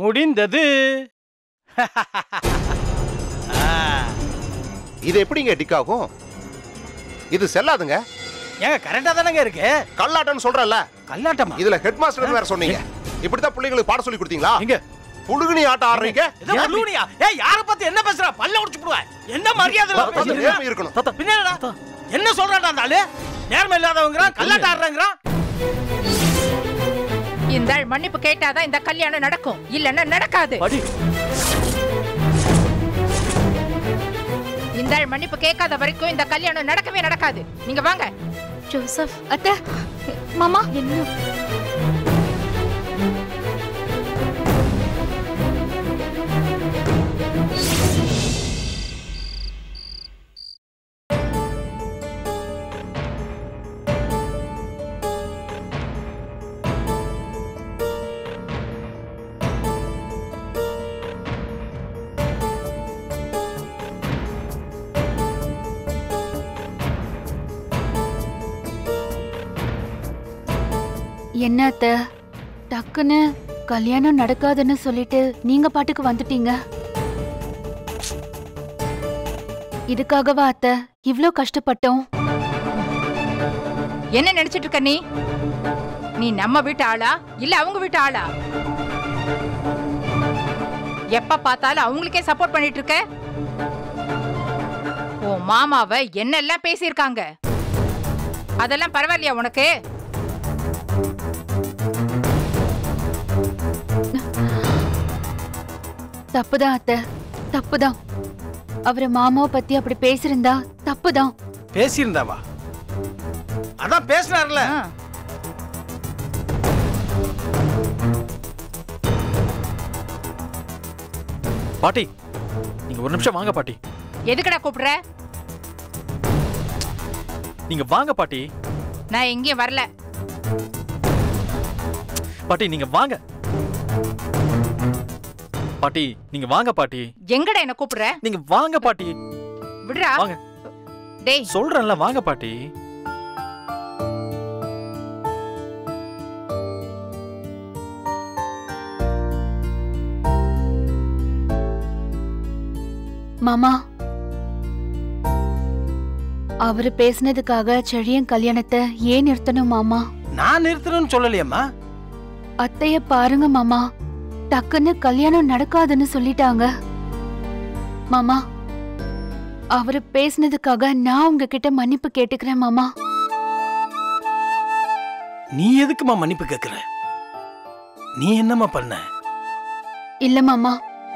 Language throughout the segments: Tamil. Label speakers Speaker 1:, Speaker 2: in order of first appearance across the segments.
Speaker 1: முடிந்தது ஆ,
Speaker 2: இது எப்படிங்க டிக் ஆகும் இது செல்லாதுங்க
Speaker 1: ஏங்க கரெக்டா தானங்க இருக்கு
Speaker 2: கல்லாட்டம்னு சொல்றேன்ல
Speaker 1: கல்லாட்டமா
Speaker 2: இதுல ஹெட் மாஸ்டர் வேற சொன்னீங்க இப்படித்தான் பிள்ளைங்களுக்கு பாட சொல்லி கொடுத்தீங்களா
Speaker 1: எங்க
Speaker 2: புழுகுனி ஆட்டம் ஆடுறீங்க
Speaker 1: ஏதோ புழுகுனியா? ஏய் யார பார்த்து என்ன பேசுற பல்ல உடைச்சு போடுவேன் என்ன மரியாதை இல்லாம
Speaker 2: கொஞ்சம்
Speaker 1: பேசுறீங்க?
Speaker 2: நேர்மை இருக்கணும்
Speaker 1: பின்ன என்னடா? என்ன சொல்றான்டா அந்த ஆளு நேர்மை இல்லாதவங்கிறான் கல்லாட்ட ஆடுறங்கிறான்
Speaker 3: இந்த ஆள் மன்னிப்பு கேட்டாதான் இந்த கல்யாணம் நடக்கும் இல்லன்னா நடக்காது
Speaker 4: பாட்டி
Speaker 3: இந்த ஆள் மன்னிப்பு கேட்காத வரைக்கும் இந்த கல்யாணம் நடக்கவே நடக்காது நீங்க வாங்க
Speaker 5: ஜோசப் அத்தை மாமா என்ன என்ன அத்தை டக்குன்னு கல்யாணம் நடக்காதுன்னு சொல்லிட்டு நீங்க பாட்டுக்கு வந்துட்டீங்க இதுக்காகவா அத்தை இவ்ளோ கஷ்டப்பட்டோம்
Speaker 3: என்ன நினைச்சிட்டு இருக்க நீ நீ நம்ம வீட்டு ஆளா இல்ல அவங்க வீட்டு ஆளா எப்ப பார்த்தாலும் அவங்களுக்கே சப்போர்ட் பண்ணிட்டு இருக்க உன் மாமாவ என்னெல்லாம் பேசியிருக்காங்க அதெல்லாம் பரவாயில்லையா உனக்கு
Speaker 5: தப்புதான் அத்தை தப்புதான் அவரு மாமாவை பத்தி அப்படி பேசியிருந்தா தப்புதான்
Speaker 1: பேசியிருந்தாவா அதான் பேசினார்ல
Speaker 3: ஆ.
Speaker 4: பாட்டி நீங்க ஒரு நிமிஷம் வாங்க பாட்டி
Speaker 3: எதுக்குடா கூப்பிடுற
Speaker 4: நீங்க வாங்க பாட்டி
Speaker 3: நான் எங்கேயும் வரல
Speaker 4: பாட்டி நீங்க வாங்க பாட்டி நீங்க வாங்க பாட்டி
Speaker 3: எங்கடா என்ன கூப்பிடுற
Speaker 4: நீங்க வாங்க பாட்டி
Speaker 3: விடுறா
Speaker 4: வாங்க.
Speaker 3: டேய்
Speaker 4: சொல்றேன்ல வாங்க பாட்டி
Speaker 5: மாமா அவரு பேசினதுக்காக செழியன் கல்யாணத்தை ஏன் நிறுத்தணும் மாமா
Speaker 1: நான் நிறுத்தணும்னு சொல்லலையம்மா
Speaker 5: அத்தைய பாருங்க மாமா டக்குன்னு கல்யாணம் நடக்காதுன்னு சொல்லிட்டாங்க மாமா அவரு பேசினதுக்காக நான் உங்ககிட்ட மன்னிப்பு கேட்டுக்கிறேன் மாமா
Speaker 1: நீ எதுக்குமா மன்னிப்பு கேட்கிற நீ என்னம்மா பண்ண
Speaker 5: இல்ல மாமா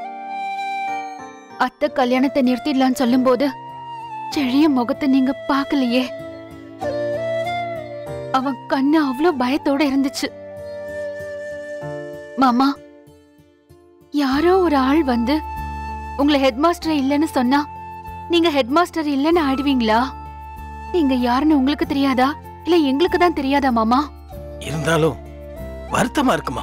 Speaker 5: அத்தை கல்யாணத்தை நிறுத்திடலான்னு சொல்லும்போது செழிய முகத்தை நீங்க பார்க்கலையே அவன் கண்ணு அவ்வளோ பயத்தோட இருந்துச்சு மாமா யாரோ ஒரு ஆள் வந்து உங்களை ஹெட் மாஸ்டர் இல்லைன்னு சொன்னா நீங்க ஹெட் மாஸ்டர் இல்லைன்னு ஆயிடுவீங்களா நீங்க யாருன்னு உங்களுக்கு தெரியாதா இல்ல எங்களுக்கு தான் தெரியாதா மாமா
Speaker 1: இருந்தாலும் வருத்தமா இருக்குமா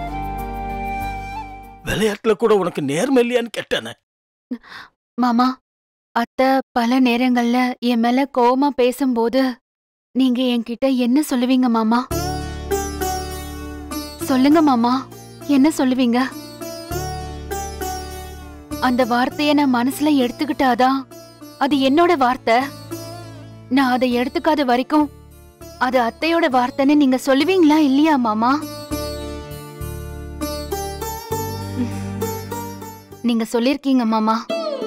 Speaker 1: விளையாட்டுல கூட உனக்கு நேர்மை இல்லையான்னு கேட்டானே
Speaker 5: மாமா அத்தை பல நேரங்கள்ல என் மேல கோவமா பேசும்போது நீங்க என்கிட்ட என்ன சொல்லுவீங்க மாமா சொல்லுங்க மாமா என்ன சொல்லுவீங்க அந்த வார்த்தைய நான் மனசுல எடுத்துக்கிட்டாதான் அது என்னோட வார்த்தை நான் அதை எடுத்துக்காத வரைக்கும் அது அத்தையோட வார்த்தைன்னு நீங்க சொல்லுவீங்களா இல்லையா மாமா நீங்க சொல்லிருக்கீங்க மாமா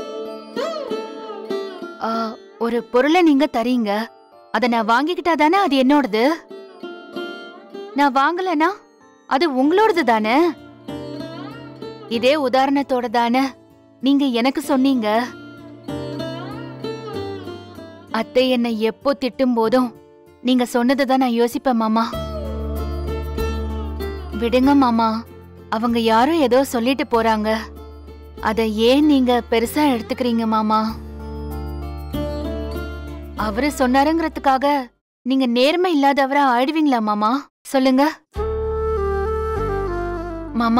Speaker 5: ஆ, ஒரு பொருளை நீங்க தரீங்க அத நான் வாங்கிக்கிட்டா தானே அது என்னோடது நான் வாங்கலனா அது உங்களோடது தானே இதே உதாரணத்தோட தானே நீங்க எனக்கு சொன்னீங்க அத்தை என்னை எப்போ திட்டும் போதும் நீங்க சொன்னதை தான் நான் யோசிப்பேன் மாமா விடுங்க மாமா அவங்க யாரோ ஏதோ சொல்லிட்டு போறாங்க அத ஏன் நீங்க பெருசா எடுத்துக்கிறீங்க மாமா அவரு சொன்னாருங்கிறதுக்காக நீங்க நேர்மை இல்லாதவரா ஆயிடுவீங்களா மாமா சொல்லுங்க மாமா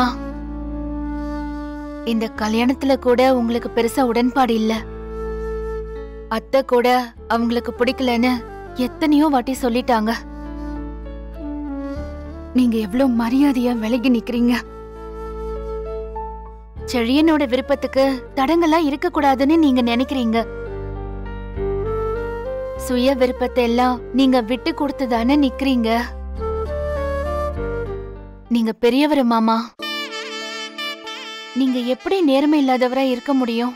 Speaker 5: இந்த கல்யாணத்துல கூட உங்களுக்கு பெருசா உடன்பாடு இல்ல அத்தை கூட அவங்களுக்கு பிடிக்கலன்னு எத்தனையோ வாட்டி சொல்லிட்டாங்க நீங்க எவ்வளவு மரியாதையா விலகி நிக்கிறீங்க செழியனோட விருப்பத்துக்கு தடங்கலா இருக்க கூடாதுன்னு நீங்க நினைக்கிறீங்க சுய விருப்பத்தை எல்லாம் நீங்க விட்டு கொடுத்து தானே நிக்கிறீங்க நீங்க பெரியவர் மாமா நீங்க எப்படி நேர்மை இல்லாதவரா இருக்க முடியும்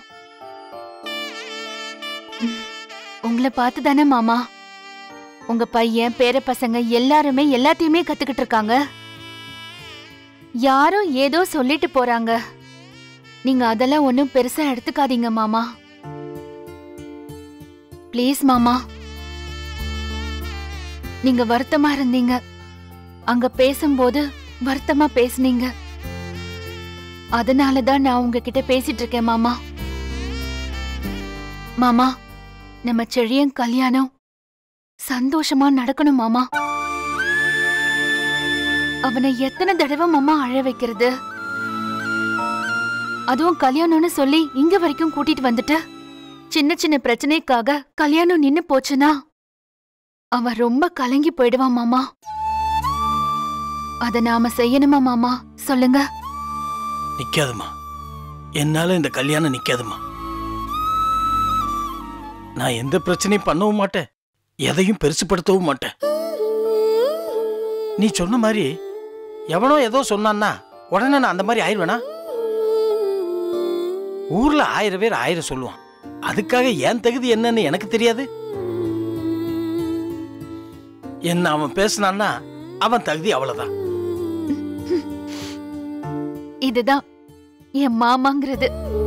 Speaker 5: ம், உங்களை பார்த்து தானே மாமா உங்க பையன் பேர பசங்க எல்லாருமே எல்லாத்தையுமே கத்துக்கிட்டு இருக்காங்க யாரோ ஏதோ சொல்லிட்டு போறாங்க நீங்க அதெல்லாம் ஒன்றும் பெருசா எடுத்துக்காதீங்க மாமா ப்ளீஸ் மாமா நீங்க வருத்தமா இருந்தீங்க அங்க பேசும்போது வருத்தமா பேசுனீங்க அதனால தான் நான் உங்ககிட்ட பேசிட்டு இருக்கேன் மாமா மாமா நம்ம செழியன் கல்யாணம் சந்தோஷமா நடக்கணும் மாமா அவனை எத்தனை தடவை மாமா அழ வைக்கிறது அதுவும் கல்யாணம்னு சொல்லி இங்க வரைக்கும் கூட்டிட்டு வந்துட்டு சின்ன சின்ன பிரச்சனைக்காக கல்யாணம் நின்னு போச்சுன்னா அவன் ரொம்ப கலங்கி போயிடுவான் மாமா அத நாம செய்யணுமா மாமா சொல்லுங்க
Speaker 1: நிக்காதுமா என்னால இந்த கல்யாணம் நிக்காதுமா நான் எந்த பிரச்சனையும் பண்ணவும் மாட்டேன் எதையும் பெருசுப்படுத்தவும் மாட்டேன் நீ சொன்ன மாதிரி எவனோ ஏதோ சொன்னான்னா உடனே நான் அந்த மாதிரி ஆயிடுவேனா ஊர்ல ஆயிரம் பேர் ஆயிரம் சொல்லுவான் அதுக்காக என் தகுதி என்னன்னு எனக்கு தெரியாது என்ன அவன் பேசினான்னா அவன் தகுதி அவ்வளவுதான்
Speaker 5: இதுதான் என் மாமாங்கிறது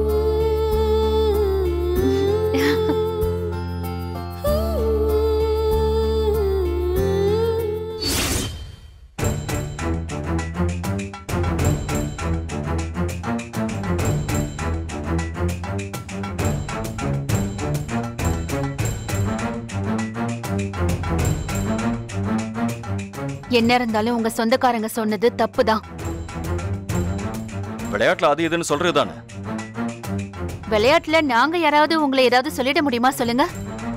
Speaker 5: என்ன இருந்தாலும் உங்க சொந்தக்காரங்க சொன்னது தப்புதான்
Speaker 4: விளையாட்டுல அது இதுன்னு சொல்றது தானே
Speaker 5: விளையாட்டுல நாங்க யாராவது உங்களை ஏதாவது சொல்லிட முடியுமா சொல்லுங்க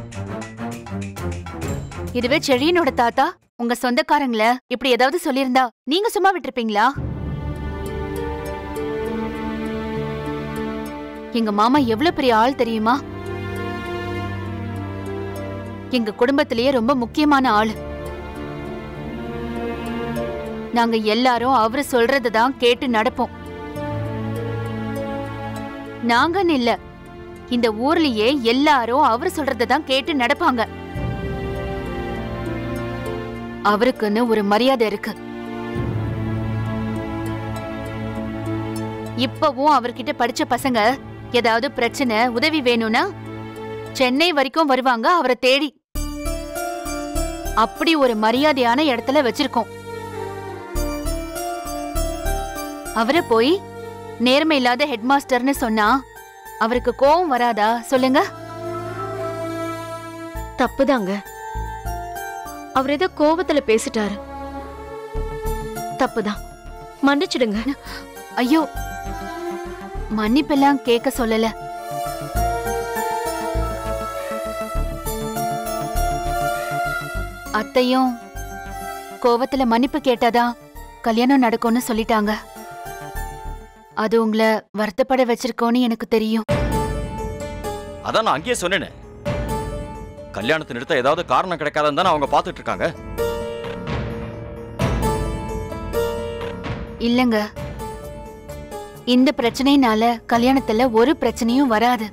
Speaker 5: இதுவே செழியனோட தாத்தா உங்க சொந்தக்காரங்கள இப்படி ஏதாவது சொல்லியிருந்தா நீங்க சும்மா விட்டிருப்பீங்களா எங்க மாமா எவ்வளவு பெரிய ஆள் தெரியுமா எங்க குடும்பத்திலேயே ரொம்ப முக்கியமான ஆளு நாங்க எல்லாரும் அவரு சொல்றதை தான் கேட்டு நடப்போம் நாங்கன்னு இல்ல இந்த ஊர்லயே எல்லாரும் அவர் சொல்றதை தான் கேட்டு நடப்பாங்க அவருக்குன்னு ஒரு மரியாதை இருக்கு இப்பவும் அவர்கிட்ட படிச்ச பசங்க ஏதாவது பிரச்சனை உதவி வேணும்னா சென்னை வரைக்கும் வருவாங்க அவரை தேடி அப்படி ஒரு மரியாதையான இடத்துல வச்சிருக்கோம் அவரை போய் நேர்மை இல்லாத ஹெட்மாஸ்டர்னு சொன்னா அவருக்கு கோவம் வராதா சொல்லுங்க
Speaker 6: தப்புதாங்க அவர் ஏதோ கோபத்துல பேசிட்டாரு தப்புதான் மன்னிச்சிடுங்க
Speaker 5: ஐயோ மன்னிப்பெல்லாம் கேட்க சொல்லல அத்தையும் கோவத்துல மன்னிப்பு கேட்டாதான் கல்யாணம் நடக்கும்னு சொல்லிட்டாங்க அது உங்களை வருத்தப்பட வச்சிருக்கோன்னு எனக்கு தெரியும்
Speaker 4: அதான் நான் அங்கேயே சொன்னேனே கல்யாணத்தை நிறுத்த ஏதாவது காரணம் கிடைக்காதுன்னு தானே அவங்க பார்த்துட்டு இருக்காங்க
Speaker 5: இல்லங்க இந்த பிரச்சனையினால கல்யாணத்துல ஒரு பிரச்சனையும் வராது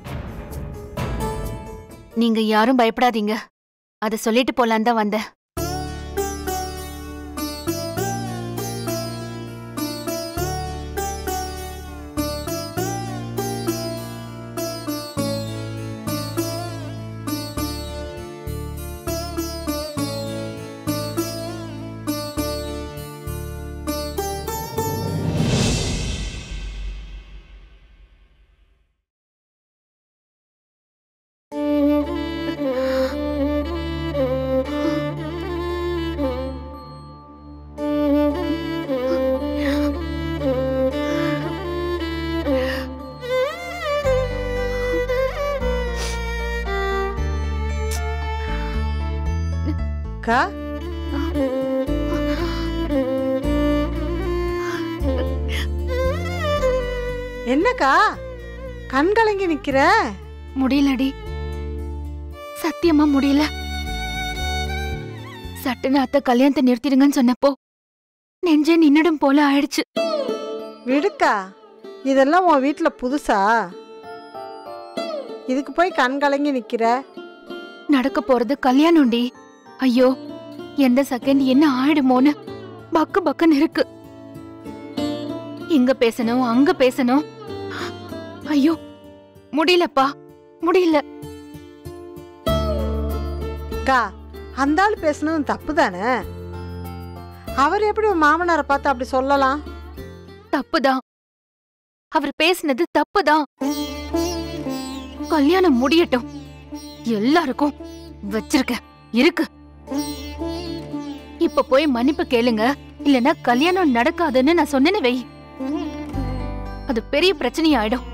Speaker 5: நீங்க யாரும் பயப்படாதீங்க அத சொல்லிட்டு போலான் தான் வந்தேன்
Speaker 7: அக்கா என்னக்கா கண் கலங்கி நிக்கிற
Speaker 5: முடியலடி சத்தியமா முடியல சட்டுன்னு அத்தை கல்யாணத்தை நிறுத்திடுங்கன்னு சொன்னப்போ நெஞ்சே நின்னுடும் போல ஆயிடுச்சு
Speaker 7: விடுக்கா இதெல்லாம் உன் வீட்ல புதுசா இதுக்கு போய் கண் கலங்கி நிக்கிற
Speaker 5: நடக்க போறது கல்யாணம்டி ஐயோ எந்த செகண்ட் என்ன ஆயிடுமோன்னு பக்கு பக்குன்னு இருக்கு இங்க பேசணும் அங்க பேசணும் ஐயோ முடியலப்பா முடியல
Speaker 7: அக்கா அந்த ஆள் பேசுனது தப்பு தானே அவர் எப்படி உன் மாமனாரை பார்த்து அப்படி சொல்லலாம்
Speaker 5: தப்புதான் அவர் பேசினது தப்புதான் கல்யாணம் முடியட்டும் எல்லாருக்கும் வச்சிருக்க இருக்கு இப்ப போய் மன்னிப்பு கேளுங்க இல்லனா கல்யாணம் நடக்காதுன்னு நான் சொன்னேன்னு வை அது பெரிய பிரச்சனையாயிடும்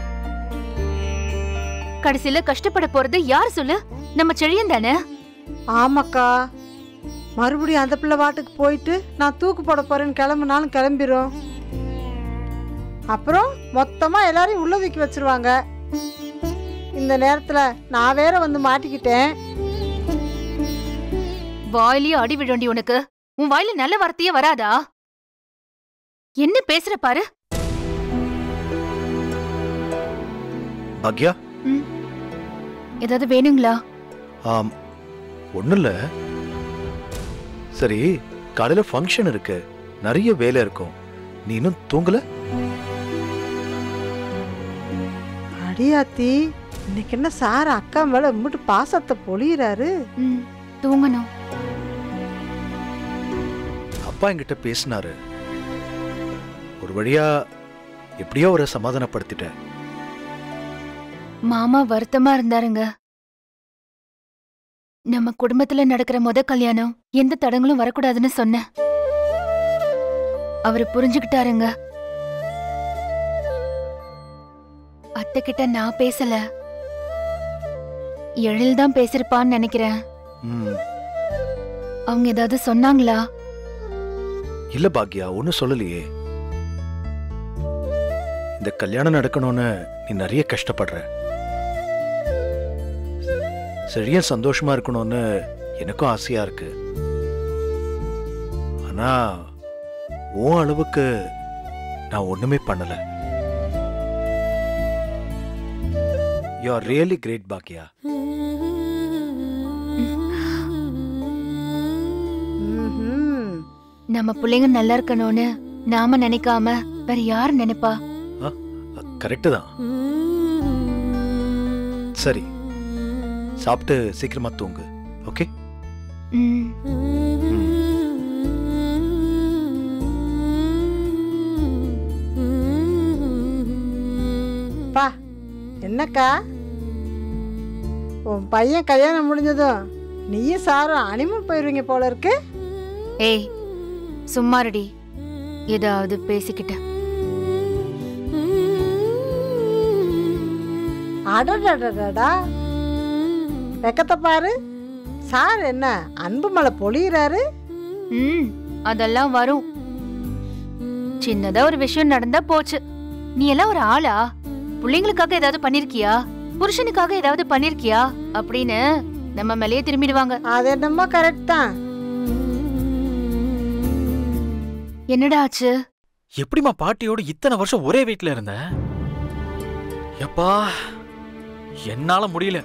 Speaker 5: கடைசியில கஷ்டப்பட போறது யார் சொல்லு நம்ம செழியன் தானே
Speaker 7: ஆமாக்கா மறுபடியும் அந்த பிள்ளை வாட்டுக்கு போயிட்டு நான் தூக்கு போட போறேன்னு கிளம்புனாலும் கிளம்பிரும் அப்புறம் மொத்தமா எல்லாரையும் உள்ள தூக்கி வச்சிருவாங்க இந்த நேரத்துல நான் வேற வந்து மாட்டிக்கிட்டேன்
Speaker 5: வாயிலேயே அடி விழண்டி உனக்கு உன் வாயில நல்ல வார்த்தையே வராதா என்ன பேசுற பாரு
Speaker 8: பாக்யா
Speaker 5: ஏதாவது வேணுங்களா
Speaker 8: ஆம் ஒன்றும் இல்லை சரி காலையில் ஃபங்க்ஷன் இருக்கு நிறைய வேலை இருக்கும் நீ இன்னும் தூங்கல
Speaker 7: அடியாத்தி இன்னைக்கு என்ன சார் அக்கா மேல இம்பிட்டு பாசத்தை பொழியிறாரு
Speaker 5: ம், தூங்கணும்
Speaker 8: அப்பா என்கிட்ட பேசினாரு ஒரு வழியா எப்படியோ அவரை சமாதானப்படுத்திட்டேன்
Speaker 5: மாமா வருத்தமா இருந்தாருங்க நம்ம குடும்பத்துல நடக்கிற முத கல்யாணம் எந்த தடங்களும் வரக்கூடாதுன்னு சொன்னேன் அவரு புரிஞ்சுக்கிட்டாருங்க அத்தை கிட்ட நான் பேசல எழில் தான் பேசிருப்பான்னு நினைக்கிறேன்
Speaker 8: ம்
Speaker 5: அவங்க ஏதாவது சொன்னாங்களா
Speaker 8: இல்ல பாக்யா ஒன்றும் சொல்லலையே இந்த கல்யாணம் நடக்கணும்னு நீ நிறைய கஷ்டப்படுற சரியா சந்தோஷமா இருக்கணும்னு எனக்கும் ஆசையா இருக்கு ஆனா உன் அளவுக்கு நான் ஒண்ணுமே பண்ணல யூ ஆர் ரியலி கிரேட் பாக்கியா
Speaker 7: ம்ஹும்.
Speaker 5: நம்ம பிள்ளைங்க நல்லா இருக்கணும்னு நாம நினைக்காம வேற யார் நினைப்பா
Speaker 8: கரெக்டு தான் சரி சாப்பிட்டு சீக்கிரமா தூங்கு ஓகே
Speaker 5: ம்
Speaker 7: பா என்னக்கா உன் பையன் கல்யாணம் முடிஞ்சதும் நீயும் சாரும் அனிமல் போயிருவீங்க போல இருக்கு
Speaker 5: ஏய் சும்மாருடி ஏதாவது பேசிக்கிட்ட
Speaker 7: அடடடடடா வெக்கத்தை பாரு சார் என்ன அன்பு மலை பொழியிறாரு
Speaker 5: ம் அதெல்லாம் வரும் சின்னதா ஒரு விஷயம் நடந்தா போச்சு நீ எல்லாம் ஒரு ஆளா பிள்ளைங்களுக்காக ஏதாவது பண்ணிருக்கியா புருஷனுக்காக ஏதாவது பண்ணிருக்கியா அப்படின்னு நம்ம மேலேயே திரும்பிடுவாங்க
Speaker 7: அது என்னமோ கரெக்ட் தான்
Speaker 5: என்னடா ஆச்சு
Speaker 9: எப்படிம்மா பாட்டியோட இத்தனை வருஷம் ஒரே வீட்ல இருந்த எப்பா என்னால முடியல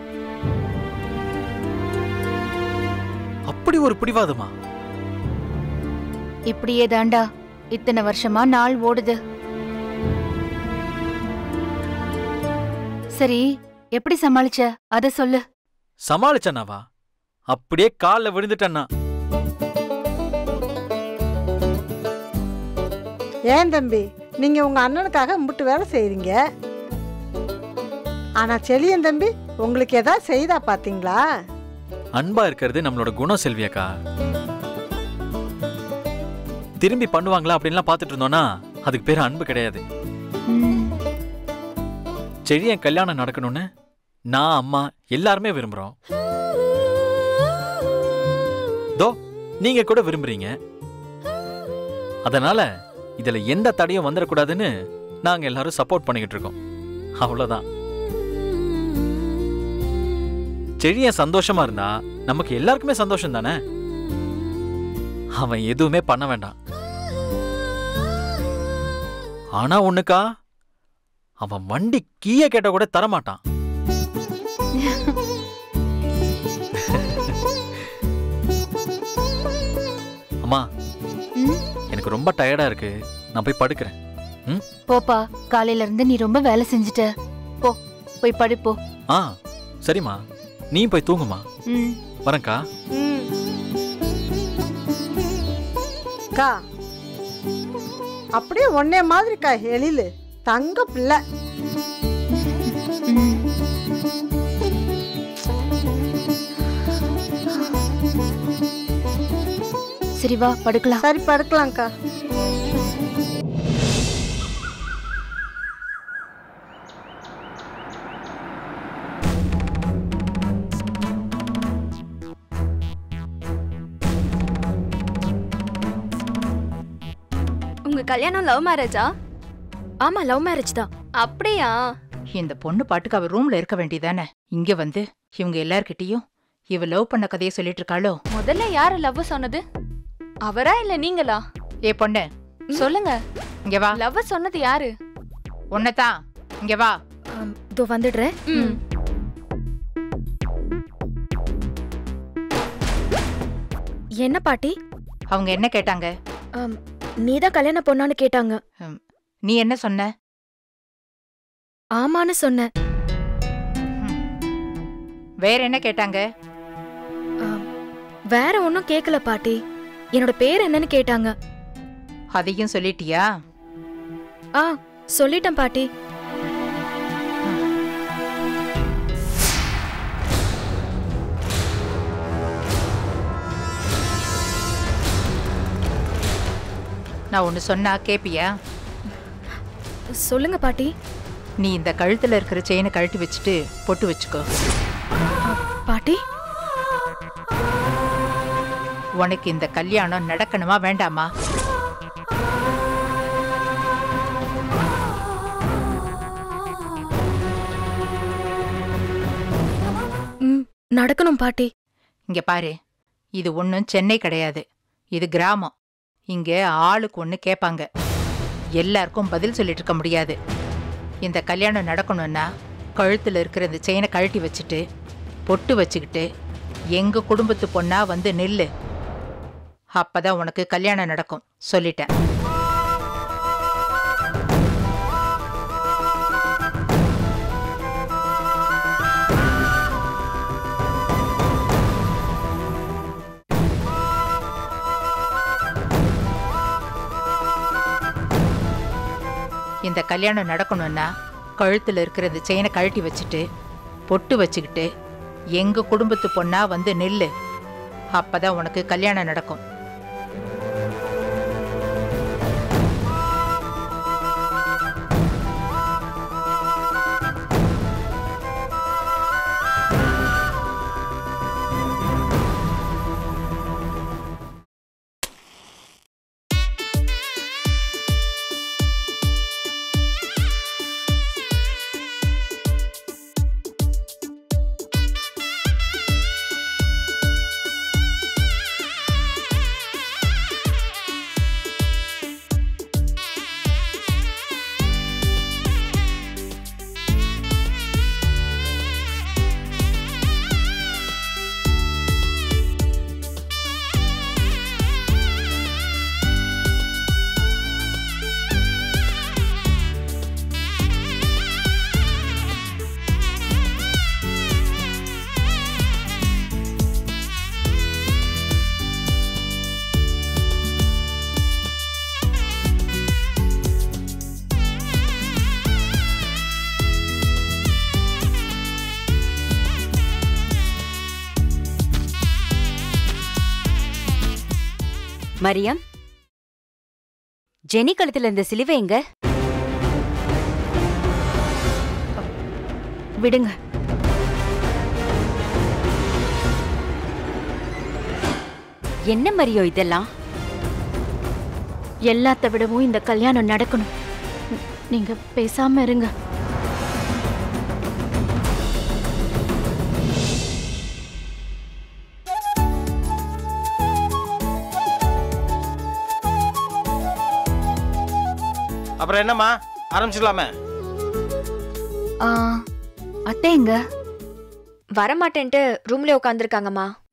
Speaker 9: அப்படி ஒரு பிடிவாதமா
Speaker 5: இப்படியே தாண்டா இத்தனை வருஷமா நாள் ஓடுது சரி எப்படி சமாளிச்ச அத சொல்லு
Speaker 9: சமாளிச்சனாவா அப்படியே கால்ல விழுந்துட்டேன்னா
Speaker 7: ஏன் தம்பி நீங்க உங்க அண்ணனுக்காக முட்டு வேலை செய்றீங்க ஆனா செலியன் தம்பி உங்களுக்கு ஏதாவது செய்தா பாத்தீங்களா
Speaker 9: அன்பா இருக்கிறது நம்மளோட குணம் செல்வியக்கா திரும்பி பண்ணுவாங்களா அப்படின்லாம் பார்த்துட்டு இருந்தோம்னா அதுக்கு பேர் அன்பு கிடையாது
Speaker 5: ம்,
Speaker 9: செழியன் கல்யாணம் நடக்கணும்னு நான் அம்மா எல்லாருமே விரும்புறோம் தோ நீங்க கூட விரும்புறீங்க அதனால இதுல எந்த தடையும் வந்துடக்கூடாதுன்னு நாங்க எல்லாரும் சப்போர்ட் பண்ணிக்கிட்டு இருக்கோம் அவ்வளவுதான் செழியன் சந்தோஷமா இருந்தா நமக்கு எல்லாருக்குமே சந்தோஷம் தானே அவன் எதுவுமே பண்ண வேண்டாம் ஆனா ஒண்ணுக்கா அவன் வண்டி கீய கேட்ட கூட தரமாட்டான் அம்மா
Speaker 5: ம்?
Speaker 9: எனக்கு ரொம்ப டயர்டா இருக்கு நான் போய் படுக்கிறேன்
Speaker 5: போப்பா காலையில இருந்து நீ ரொம்ப வேலை செஞ்சுட்ட போ போய் படு போ
Speaker 9: ஆ சரிம்மா நீ போய் தூங்குமா
Speaker 5: ம்
Speaker 9: வரேன்க்கா
Speaker 7: ம். அக்கா அப்படியே ஒன்னே மாதிரிக்கா எழிலு தங்க பிள்ளை
Speaker 5: ம். சரி வா படுக்கலாம்
Speaker 7: சரி படுக்கலாம்க்கா
Speaker 10: உங்க கல்யாணம் லவ் மேரேஜா
Speaker 6: ஆமா லவ் மேரேஜ் தான்
Speaker 10: அப்படியா
Speaker 3: இந்த பொண்ணு பாட்டுக்கு அவ ரூம்ல இருக்க வேண்டியதானே இங்க வந்து இவங்க எல்லார்கிட்டயும் இவ லவ் பண்ண கதையை சொல்லிட்டு இருக்காளோ
Speaker 10: முதல்ல யாரு லவ் சொன்னது அவரா இல்ல நீங்களா
Speaker 3: ஏ பொண்ணு
Speaker 10: சொல்லுங்க
Speaker 3: இங்க வா
Speaker 10: லவ் சொன்னது யாரு
Speaker 3: உன்னதான் இங்க வா
Speaker 6: இதோ வந்துடுறேன்
Speaker 10: ம்
Speaker 6: என்ன பாட்டி
Speaker 3: அவங்க என்ன கேட்டாங்க
Speaker 6: நீதான் கல்யாண பொண்ணான்னு கேட்டாங்க
Speaker 3: நீ என்ன சொன்ன
Speaker 6: ஆமான்னு சொன்னேன்
Speaker 3: வேற என்ன கேட்டாங்க
Speaker 6: ஆம், வேற ஒன்றும் கேட்கல பாட்டி என்னோட பேர் என்னன்னு கேட்டாங்க
Speaker 3: அதையும் சொல்லிட்டியா
Speaker 6: ஆ சொல்லிட்டேன் பாட்டி
Speaker 3: நான் ஒன்னு சொன்னா கேப்பியா
Speaker 6: சொல்லுங்க பாட்டி
Speaker 3: நீ இந்த கழுத்துல இருக்கிற செயினை கழட்டி வச்சுட்டு பொட்டு வச்சுக்கோ
Speaker 6: பாட்டி
Speaker 3: உனக்கு இந்த கல்யாணம் நடக்கணுமா வேண்டாமா
Speaker 6: ம் நடக்கணும் பாட்டி
Speaker 3: இங்க பாரு இது ஒன்றும் சென்னை கிடையாது இது கிராமம் இங்க ஆளுக்கு ஒன்று கேட்பாங்க எல்லாருக்கும் பதில் சொல்லிட்டு இருக்க முடியாது இந்த கல்யாணம் நடக்கணும்னா கழுத்தில் இருக்கிற இந்த செயினை கழட்டி வச்சுட்டு பொட்டு வச்சுக்கிட்டு எங்க குடும்பத்து பொண்ணா வந்து நில்லு அப்பதான் உனக்கு கல்யாணம் நடக்கும் சொல்லிட்டேன் இந்த கல்யாணம் நடக்கணும்னா கழுத்துல இருக்கிற இந்த செயினை கழட்டி வச்சுட்டு பொட்டு வச்சுக்கிட்டு எங்க குடும்பத்து பொண்ணா வந்து நில்லு அப்பதான் உனக்கு கல்யாணம் நடக்கும்
Speaker 11: மரியம் ஜெனி கழுத்துல இந்த சிலுவை எங்க
Speaker 6: விடுங்க
Speaker 11: என்ன மரியோ இதெல்லாம்
Speaker 6: எல்லாத்த விடவும் இந்த கல்யாணம் நடக்கணும் நீங்க பேசாம இருங்க
Speaker 1: அப்புறம் என்னம்மா ஆரம்பிச்சிடலாமே
Speaker 5: ஆ, அத்தை எங்க
Speaker 10: வரமாட்டேன்ட்டு ரூம்ல உட்காந்துருக்காங்கம்மா